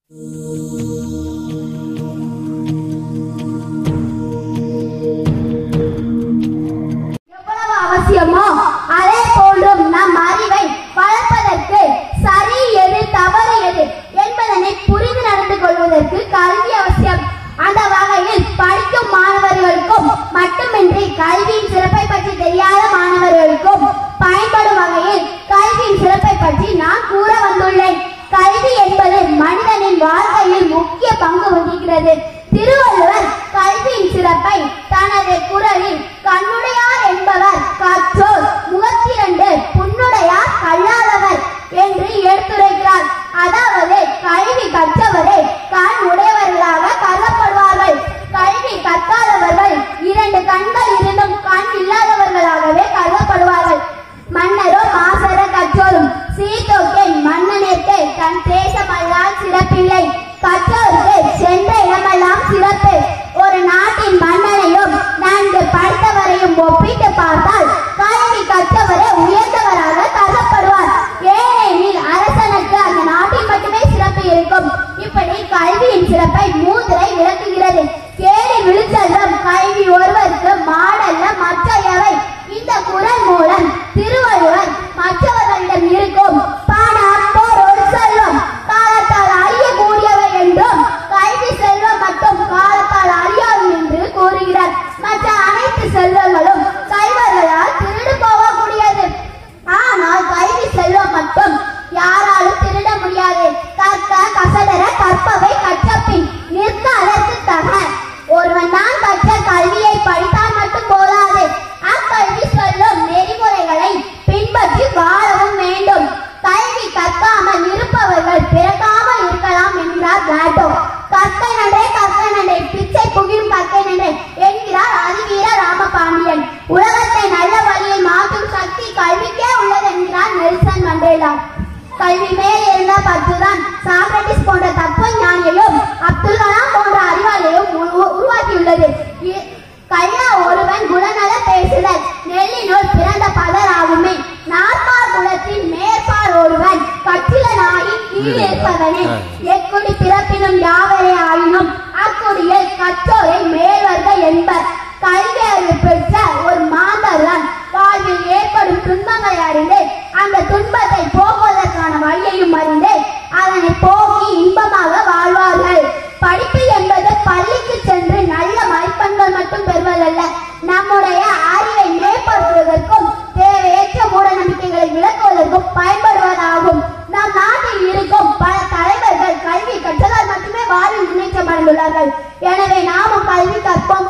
எவ்வளவு அவசியமோ அதே போன்றும் நம் அறிவை வளர்ப்பதற்கு சரி எது தவறு எது என்பதனை புரிந்து நடந்து கொள்வதற்கு கல்வி அவசியம் அந்த வகையில் படிக்கும் மாணவர்களுக்கும் மட்டுமின்றி கல்வியின் சிறப்பை பற்றி தெரியாத மாணவர்களுக்கும் பயன்படும் வகையில் கல்வியின் சிறப்பை பற்றி நான் கூற வந்துள்ளேன் கல்வி என்பது மனிதனின் வாழ்க்கையில் முக்கிய பங்கு வகிக்கிறது திருவள்ளுவர் கல்வியின் சிறப்பை தனது குரலில் கண்ணுடையார் என்பவர் கற்றோர் முகத்திரண்டு புண்ணுடையார் கல்லாதவர் என்று எடுத்துரைக்கிறார் அதாவது கல்வி கற்றவரே கண் உடையவர்களாக கருதப்படுவார்கள் கல்வி கற்காதவர்கள் இரண்டு கண்கள் இருந்தும் கண் இல்லாதவர்களாகவே கருதப்படுவார்கள் மன்னரோ மாசர கற்றோரும் சீர்தோக்கேன் மன்னனேற்கே தன் தேசமல்லால் சிறப்பில்லை கற்றோருக்கு சென்ற இடமெல்லாம் சிறப்பு ஒரு நாட்டின் மன்னனையும் நன்கு படித்தவரையும் ஒப்பிட்டு பார்த்தால் கல்வி கற்றவரே உயர்ந்தவராக கருதப்படுவார் ஏனெனில் அரசனுக்கு அந்த நாட்டில் மட்டுமே சிறப்பு இருக்கும் இப்படி கல்வியின் சிறப்பை மூதுரை விளக்குகிறது கேடி விழுச்செல்வம் கல்வி ஒருவருக்கு மாடல்ல மற்ற எவை இந்த குரல் மூலம் திருவள்ளுவர் மற்றவர்களிடம் இருக்கும் பணம் பொருள் செல்வம் காலத்தால் அழியக்கூடியவை என்றும் கல்வி செல்வம் மட்டும் காலத்தால் அழியாது என்று கூறுகிறார் மற்ற அனைத்து செல்வங்களும் கைவர்களால் திருடு போகக்கூடியது ஆனால் கல்வி செல்வம் மட்டும் யாராலும் திருட முடியாது கற்க கசடர கற்பவை கற்றபின் நிற்க அதற்கு தக ஒருவன் தான் கற்ற கல்வியை படித்தால் மட்டும் போதாது அக்கல்வி சொல்லும் நெறிமுறைகளை பின்பற்றி வாழவும் வேண்டும் கல்வி கற்காமல் இருப்பவர்கள் பிறக்காமல் இருக்கலாம் என்கிறார் பிளாட்டோ கற்கை நன்றே கற்கை நன்றே பிச்சை புகிரும் கற்கை நன்றே என்கிறார் அதிவீர ராமபாண்டியன் உலகத்தை நல்ல வழியில் மாற்றும் சக்தி கல்விக்கே உள்ளது என்கிறார் நெல்சன் மண்டேலா கல்வி மேல் இருந்த பற்றுதான் சாக்ரட்டிஸ் போன்ற தத்துவ ஞானியையும் அப்துல் கலாம் போன்ற அறிவாளியையும் உரு- உருவாக்கியுள்ளது இ- கல்லா ஒருவன் குணநல பேசுதல் நெல்லினுள் பிறந்த பதராகுமே நாற்பால் குலத்தின் மேற்பால் ஒருவன் கற்றிலனாயின் கீழ் இருப்பவனே எக்குடி பிறப்பினும் யாவரே ஆயினும் அக்குடியில் கற்றோரை மேல்வர்கள் என்பர் கல்வி அறிவு பெற்ற ஒரு மாந்தர்தான் வாழ்வில் ஏற்படும் துன்பங்களை அறிந்து அந்த துன்பத்தை போக்குவதற்கான வழியையும் அறிந்து அதனை போக்கி இன்பமாக வாழ்வார்கள் படிப்பு என்பது பள்ளிக்கு சென்று நல்ல மதிப்பெண்கள் மட்டும் பெறுவதல்ல நம்முடைய அறிவை மேம்படுத்துவதற்கும் தேவையற்ற மூட நம்பிக்கைகளை விளக்குவதற்கும் பயன்படுவதாகும் நம் நாட்டில் இருக்கும் பல தலைவர்கள் கல்வி கற்றதால் மட்டுமே வாழ்வில் முன்னேற்றம் அடைந்துள்ளார்கள் எனவே நாமும் கல்வி கற்போம்